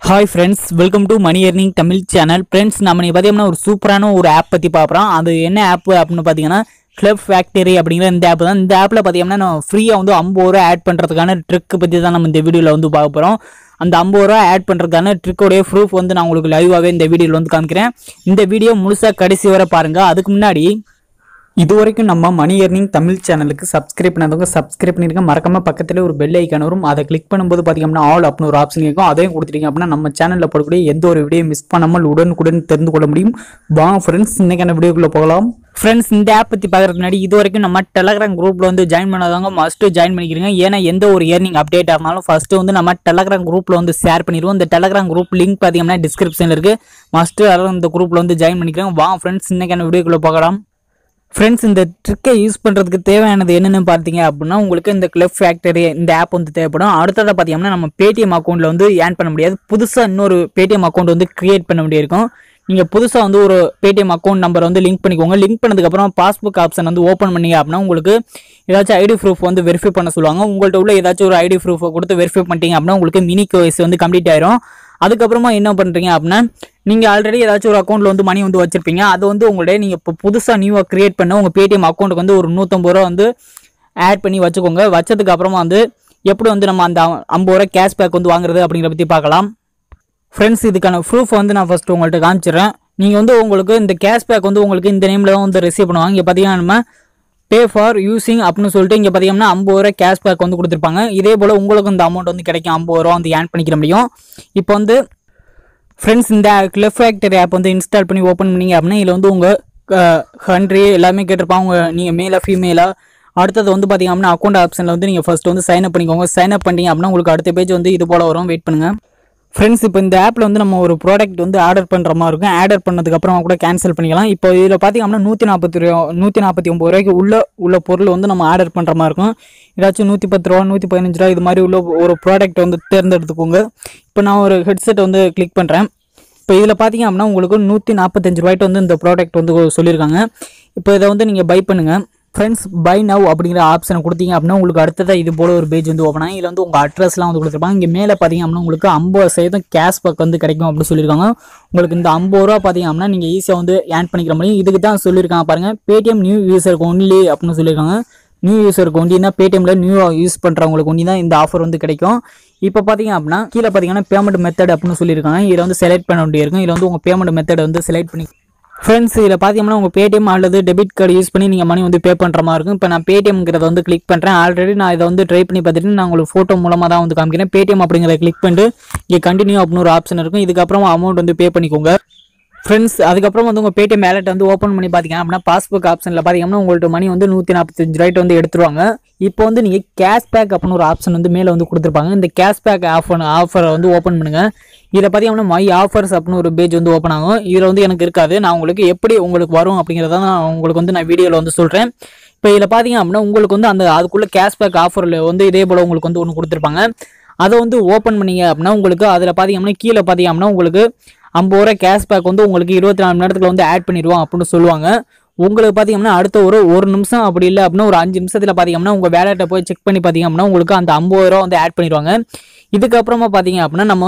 hi friends welcome to money earning Tamil channel friends நம்ம நீ பார்த்தீங்கன்னா ஒரு சூப்பரான ஒரு ஆப் பற்றி பார்க்குறோம் அது என்ன ஆப் அப்படின்னு பார்த்தீங்கன்னா கிளப் ஃபேக்டரி அப்படிங்கிற இந்த ஆப் தான் இந்த ஆப்பில் பார்த்தீங்கன்னா நம்ம ஃப்ரீயாக வந்து ஐம்பது ரூபா ஆட் பண்ணுறதுக்கான ட்ரிக் பற்றி தான் நம்ம இந்த வீடியோவில் வந்து பார்க்க போகிறோம் அந்த ஐம்பது ரூபா ஆட் பண்ணுறதுக்கான ட்ரிக்கோடைய ப்ரூஃப் வந்து நான் உங்களுக்கு லைவாகவே இந்த வீடியோவில் வந்து காமிக்கிறேன் இந்த வீடியோ முழுசாக கடைசி வரை பாருங்கள் அதுக்கு முன்னாடி இது வரைக்கும் நம்ம மணி earning தமிழ் சேனலுக்கு சப்ஸ்கிரைப் பண்ணாதவங்க சப்ஸ்கிரைப் பண்ணிருங்க மறக்காம பக்கத்துல ஒரு பெல் ஐக்கான் வரும் அதை கிளிக் பண்ணும்போது பார்த்தீங்கன்னா ஆல் அப்படின்னு ஒரு ஆப்ஷன் இருக்கும் அதையும் கொடுத்துட்டீங்க அப்படின்னா நம்ம சேனலில் போடக்கூடிய எந்த ஒரு வீடியோ மிஸ் பண்ணாமல் உடனுக்குடன் தெரிந்து கொள்ள முடியும் வாங்க ஃப்ரெண்ட்ஸ் இன்னைக்கான வீடியோக்குள்ள போகலாம் ஃப்ரெண்ட்ஸ் இந்த ஆப் பற்றி பார்க்கறதுக்கு முன்னாடி இது வரைக்கும் நம்ம டெலகிராம் குரூப்பில் வந்து ஜாயின் பண்ணாதவங்க மஸ்ட்டு ஜாயின் பண்ணிக்கிறீங்க ஏன்னா எந்த ஒரு ஏர்னிங் அப்டேட்டாக இருந்தாலும் ஃபஸ்ட்டு வந்து நம்ம டெலகிராம் குரூப்பில் வந்து ஷேர் பண்ணிடுவோம் இந்த டெலகிராம் குரூப் லிங்க் பார்த்தீங்கன்னா டிஸ்கிரிப்ஷனில் இருக்குது மஸ்ட்டு எல்லாரும் இந்த குரூப்பில் வந்து ஜாயின் பண்ணிக்கிறோம் வாங்க ஃப்ரெண்ட்ஸ் இன்னைக்கான வீடியோக்குள்ள போகலாம் ஃப்ரெண்ட்ஸ் இந்த ட்ரிக்கை யூஸ் பண்ணுறதுக்கு தேவையானது என்னென்னு பார்த்தீங்க அப்படின்னா உங்களுக்கு இந்த கிளப் ஃபேக்டரி இந்த ஆப் வந்து தேவைப்படும் அடுத்ததாக பார்த்தீங்கன்னா நம்ம பேடிஎம் அக்கௌண்ட்டில் வந்து ஏன் பண்ண முடியாது புதுசாக இன்னொரு பேடிஎம் அக்கௌண்ட் வந்து கிரியேட் பண்ண வேண்டியிருக்கும் நீங்கள் புதுசாக வந்து ஒரு பேடிஎம் அக்கௌண்ட் நம்பர் வந்து லிங்க் பண்ணிக்கோங்க லிங்க் பண்ணதுக்கப்புறம் பாஸ்புக் ஆப்ஷன் வந்து ஓப்பன் பண்ணீங்க அப்படின்னா உங்களுக்கு ஏதாச்சும் ஐடி ப்ரூஃப் வந்து வெரிஃபை பண்ண சொல்லுவாங்க உங்கள்கிட்ட உள்ள ஏதாச்சும் ஒரு ஐடி ப்ரூஃபை கொடுத்து வெரிஃபை பண்ணிட்டீங்க அப்படின்னா உங்களுக்கு மினி கோய்ஸ் வந்து கம்ப்ளீட் ஆயிரும் அதுக்கப்புறமா என்ன பண்ணுறீங்க அப்படின்னா நீங்கள் ஆல்ரெடி ஏதாச்சும் ஒரு அக்கௌண்ட்டில் வந்து மணி வந்து வச்சிருப்பீங்க அது வந்து உங்களுடைய நீங்கள் இப்போ புதுசாக நியூவாக கிரியேட் பண்ண உங்கள் பேடிஎம் அக்கௌண்ட்டுக்கு வந்து ஒரு நூற்றம்பது ரூபா வந்து ஆட் பண்ணி வச்சுக்கோங்க வச்சதுக்கு அப்புறமா வந்து எப்படி வந்து நம்ம அந்த ஐம்பது ரூபா கேஷ்பேக் வந்து வாங்குறது அப்படிங்கிற பற்றி பார்க்கலாம் ஃப்ரெண்ட்ஸ் இதுக்கான ப்ரூஃப் வந்து நான் ஃபஸ்ட்டு உங்கள்கிட்ட காமிச்சிடுறேன் நீங்கள் வந்து உங்களுக்கு இந்த கேஷ்பேக் வந்து உங்களுக்கு இந்த நேமில் தான் வந்து ரிசீவ் பண்ணுவாங்க இங்கே பார்த்தீங்கன்னா நம்ம பே ஃபார் யூசிங் அப்படின்னு சொல்லிட்டு இங்கே பார்த்தீங்கன்னா ஐம்பது ரூபா கேஷ்பேக் வந்து கொடுத்துருப்பாங்க இதே போல் உங்களுக்கு இந்த அமௌண்ட் வந்து கிடைக்கும் ஐம்பது ரூபா வந்து ஏன் பண்ணிக்கிற முடியும் இப்போ வந்து ஃப்ரெண்ட்ஸ் இந்த கிளப் ஃபேக்டரி ஆப் வந்து இன்ஸ்டால் பண்ணி ஓப்பன் பண்ணீங்க அப்படின்னா இதில் வந்து உங்கள் கண்ட்ரி எல்லாமே கேட்டிருப்பாங்க உங்கள் நீங்கள் மேலா ஃபீமேலா அடுத்தது வந்து பார்த்தீங்க அப்படின்னா அக்கௌண்ட் ஆப்ஷனில் வந்து நீங்கள் ஃபஸ்ட்டு வந்து சைன் அப் பண்ணிக்கோங்க சைன் அப் பண்ணிங்க அப்படின்னா உங்களுக்கு அடுத்த பேஜ் வந்து இது போல் வரும் வெயிட் பண்ணுங்கள் ஃப்ரெண்ட்ஸ் இப்போ இந்த ஆப்பில் வந்து நம்ம ஒரு ப்ராடக்ட் வந்து ஆர்டர் பண்ணுற மாதிரி இருக்கும் ஆர்டர் பண்ணதுக்கு அப்புறமா கூட கேன்சல் பண்ணிக்கலாம் இப்போ இதில் பார்த்தீங்க அப்படின்னா நூற்றி நாற்பத்தி ரூபா நூற்றி நாற்பத்தி ஒம்பது ரூபாய்க்கு உள்ள உள்ள பொருள் வந்து நம்ம ஆர்டர் பண்ணுற மாதிரி இருக்கும் ஏதாச்சும் நூற்றி பத்து ரூபா நூற்றி பதினஞ்சு ரூபா இது மாதிரி உள்ள ஒரு ப்ராடக்ட் வந்து தேர்ந்தெடுத்துக்கோங்க இப்போ நான் ஒரு ஹெட்செட் வந்து கிளிக் பண்ணுறேன் இப்போ இதில் பார்த்தீங்க அப்படின்னா உங்களுக்கு நூற்றி நாற்பத்தஞ்சு ரூபாய்ட்டு வந்து இந்த ப்ராடக்ட் வந்து சொல்லியிருக்காங்க இப்போ இதை வந்து நீங்கள் பை பண்ணுங்கள் ஃப்ரெண்ட்ஸ் பை நவ் அப்படிங்கிற ஆப்ஷனை கொடுத்தீங்க அப்படின்னா உங்களுக்கு அடுத்ததாக இது போல ஒரு பேஜ் வந்து ஓப்பன் ஆகும் இதில் வந்து உங்கள் அட்ரஸ்லாம் வந்து கொடுத்துருப்பாங்க இங்கே மேலே பார்த்தீங்க அப்படின்னா உங்களுக்கு ஐம்பது சதவீதம் கேஷ்பேக் வந்து கிடைக்கும் அப்படின்னு சொல்லியிருக்காங்க உங்களுக்கு இந்த ஐம்பது ரூபா பார்த்தீங்க அப்படின்னா நீங்கள் ஈஸியாக வந்து ஏன் பண்ணிக்கிற முடியும் இதுக்கு தான் சொல்லியிருக்காங்க பாருங்கள் பேடிஎம் நியூ யூசருக்கு ஒன்லி அப்படின்னு சொல்லியிருக்காங்க நியூ யூசருக்கு ஒண்டி தான் பேடிஎம்ல நியூ யூஸ் பண்ணுறவங்களுக்கு ஒண்டி தான் இந்த ஆஃபர் வந்து கிடைக்கும் இப்போ பார்த்தீங்க அப்படின்னா கீழே பார்த்தீங்கன்னா பேமெண்ட் மெத்தட் அப்படின்னு சொல்லியிருக்காங்க இதில் வந்து செலக்ட் பண்ண வேண்டியிருக்கும் இதில் வந்து உங்கள் பேமெண்ட் மெத்தட் வந்து செலக்ட் பண்ணி ஃப்ரெண்ட்ஸ் இதில் பார்த்தீங்கன்னா உங்கள் பேடிஎம் அல்லது டெபிட் கார்டு யூஸ் பண்ணி நீங்கள் மணி வந்து பே பண்ணுற மாதிரி இருக்கும் இப்போ நான் பேடிஎம்ங்கிறத வந்து கிளிக் பண்ணுறேன் ஆல்ரெடி நான் இதை வந்து ட்ரை பண்ணி பார்த்துட்டு நான் உங்களுக்கு ஃபோட்டோ மூலமாக தான் வந்து காமிக்கிறேன் பேடிஎம் அப்படிங்கிறத கிளிக் பண்ணிட்டு இங்கே கண்டினியூ அப்படின்னு ஒரு ஆப்ஷன் இருக்கும் இதுக்கப்புறம் அமௌண்ட் வந்து பே பண்ணிக்கோங்க ஃப்ரெண்ட்ஸ் அதுக்கப்புறம் வந்து உங்கள் பேடிஎம் வேலெட் வந்து ஓப்பன் பண்ணி பார்த்தீங்க அப்படின்னா பாஸ்புக் ஆப்ஷனில் பார்த்தீங்கன்னா உங்கள்ட்ட மணி வந்து நூற்றி நாற்பத்தஞ்சு ரூபாய்ட்டு வந்து எடுத்துருவாங்க இப்போ வந்து நீங்கள் கேஷ்பேக் அப்படின்னு ஒரு ஆப்ஷன் வந்து மேலே வந்து கொடுத்துருப்பாங்க இந்த கேஷ்பேக் ஆஃபர் ஆஃபரை வந்து ஓப்பன் பண்ணுங்கள் இதில் பார்த்தீங்கன்னா மை ஆஃபர்ஸ் அப்படின்னு ஒரு பேஜ் வந்து ஓப்பன் ஆகும் இதில் வந்து எனக்கு இருக்காது நான் உங்களுக்கு எப்படி உங்களுக்கு வரும் அப்படிங்கிறத நான் உங்களுக்கு வந்து நான் வீடியோவில் வந்து சொல்கிறேன் இப்போ இதில் பார்த்தீங்க அப்படின்னா உங்களுக்கு வந்து அந்த அதுக்குள்ள கேஷ்பேக் ஆஃபரில் வந்து இதே போல் உங்களுக்கு வந்து ஒன்று கொடுத்துருப்பாங்க அதை வந்து ஓப்பன் பண்ணீங்க அப்படின்னா உங்களுக்கு அதில் பார்த்தீங்க அப்படின்னா கீழே பார்த்தீங்க அப்படின்னா உங்களுக்கு ஐம்பது ரூபா கேஷ்பேக் வந்து உங்களுக்கு இருபத்தி நாலு மணி நேரத்துக்கு வந்து ஆட் பண்ணிடுவோம் அப்படின்னு சொல்லுவாங்க உங்களுக்கு பார்த்தீங்கன்னா அடுத்த ஒரு ஒரு நிமிஷம் அப்படி இல்லை அப்படின்னா ஒரு அஞ்சு நிமிஷத்தில் பார்த்தீங்கன்னா உங்கள் வேலெட்டை போய் செக் பண்ணி பார்த்தீங்க அப்படின்னா உங்களுக்கு அந்த ஐம்பது ரூபா வந்து ஆட் பண்ணிடுவாங்க இதுக்கப்புறமா பார்த்தீங்க அப்படின்னா நம்ம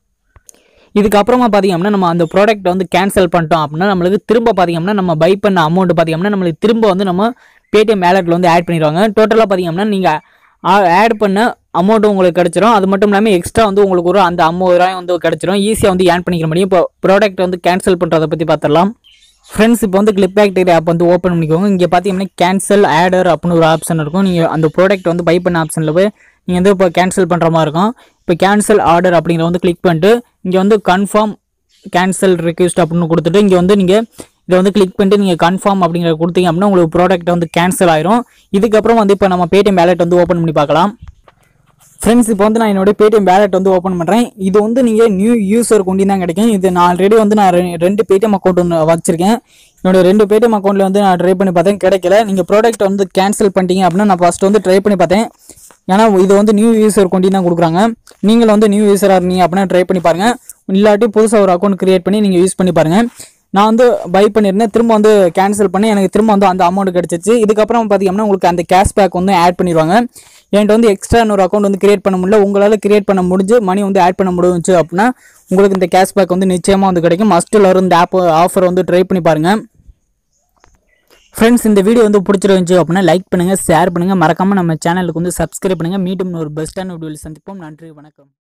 இதுக்கப்புறமா பார்த்தீங்க அப்படின்னா நம்ம அந்த ப்ராடக்ட் வந்து கேன்சல் பண்ணிட்டோம் அப்படின்னா நம்மளுக்கு திரும்ப பார்த்தீங்க அப்படின்னா நம்ம பை பண்ண அமௌண்ட் பார்த்தீங்க அப்படின்னா நம்மளுக்கு திரும்ப வந்து நம்ம பேடிஎம் வேலெட்டில் வந்து ஆட் பண்ணிடுவாங்க டோட்டலாக பார்த்தீங்க அப்படின்னா நீங்கள் ஆட் பண்ண அமௌண்ட்டும் உங்களுக்கு கிடச்சிரும் அது மட்டும் இல்லாமல் எக்ஸ்ட்ரா வந்து உங்களுக்கு ஒரு அந்த ஐம்பது ரூபாய் வந்து கிடச்சிரும் ஈஸியாக வந்து ஏன் பண்ணிக்கிற முடியும் இப்போ ப்ராடக்ட் வந்து கேன்சல் பண்ணுறதை பற்றி பார்த்துடலாம் ஃப்ரெண்ட்ஸ் இப்போ வந்து கிளிப் பேக்டரி ஆப் வந்து ஓப்பன் பண்ணிக்கோங்க இங்கே பார்த்தீங்கன்னா கேன்சல் ஆடர் அப்படின்னு ஒரு ஆப்ஷன் இருக்கும் நீங்கள் அந்த ப்ராடக்ட் வந்து பை பண்ண ஆப்ஷனில் போய் நீங்கள் வந்து இப்போ கேன்சல் பண்ணுற மாதிரி இருக்கும் இப்போ கேன்சல் ஆர்டர் அப்படிங்கிற வந்து கிளிக் பண்ணிட்டு இங்கே வந்து கன்ஃபார்ம் கேன்சல் ரிக்வெஸ்ட் அப்படின்னு கொடுத்துட்டு இங்கே வந்து நீங்கள் இதை வந்து கிளிக் பண்ணிட்டு நீங்கள் கன்ஃபார்ம் அப்படிங்கிற கொடுத்தீங்க அப்படின்னா உங்களுக்கு ப்ராடக்ட் வந்து கேன்சல் ஆயிரும் இதுக்கப்புறம் வந்து இப்போ நம்ம பேடிஎம் வேலெட் வந்து ஓப்பன் பண்ணி பார்க்கலாம் ஃப்ரெண்ட்ஸ் இப்போ வந்து நான் என்னோட பேடிஎம் வேலெட் வந்து ஓப்பன் பண்ணுறேன் இது வந்து நீங்கள் நியூ யூசர் கொண்டு தான் கிடைக்கும் இது நான் ஆல்ரெடி வந்து நான் ரெ- ரெண்டு பேடிஎம் அக்கௌண்ட் ஒன்று வச்சிருக்கேன் என்னோட ரெண்டு பேடிஎம் அக்கௌண்ட்டில் வந்து நான் ட்ரை பண்ணி பார்த்தேன் கிடைக்கல நீங்கள் ப்ராடக்ட் வந்து கேன்சல் பண்ணிட்டீங்க அப்படின்னா நான் ஃபஸ்ட்டு வந்து ட்ரை பண்ணி பார்த்தேன் ஏன்னா இது வந்து நியூ யூசர் கொண்டு தான் கொடுக்குறாங்க நீங்கள் வந்து நியூ யூஸராக இருந்தீங்க அப்படின்னா ட்ரை பண்ணி பாருங்கள் இல்லாட்டி புதுசாக ஒரு அக்கௌண்ட் கிரியேட் பண்ணி நீங்கள் யூஸ் பண்ணி பாருங்கள் நான் வந்து பை பண்ணியிருந்தேன் திரும்ப வந்து கேன்சல் பண்ணி எனக்கு திரும்ப வந்து அந்த அமௌண்ட் கிடச்சிச்சு இதுக்கப்புறம் பார்த்தீங்கன்னா உங்களுக்கு அந்த கேஷ்பேக் வந்து ஆட் பண்ணிடுவாங்க என்கிட்ட வந்து எக்ஸ்ட்ரா இன்னொரு அக்கௌண்ட் வந்து கிரியேட் பண்ண முடியல உங்களால் கிரியேட் பண்ண முடிஞ்சு மணி வந்து ஆட் பண்ண முடிஞ்சு அப்படின்னா உங்களுக்கு இந்த கேஷ்பேக் வந்து நிச்சயமாக வந்து கிடைக்கும் மஸ்ட் எல்லாரும் இந்த ஆப் ஆஃபர் வந்து ட்ரை பண்ணி பாருங்கள் ஃப்ரெண்ட்ஸ் இந்த வீடியோ வந்து பிடிச்சிருந்துச்சு அப்படின்னா லைக் பண்ணுங்கள் ஷேர் பண்ணுங்கள் மறக்காமல் நம்ம சேனலுக்கு வந்து சப்ஸ்கிரைப் பண்ணுங்கள் மீண்டும் ஒரு பெஸ்ட்டான வீடியோவில் சந்திப்போம் நன்றி வணக்கம்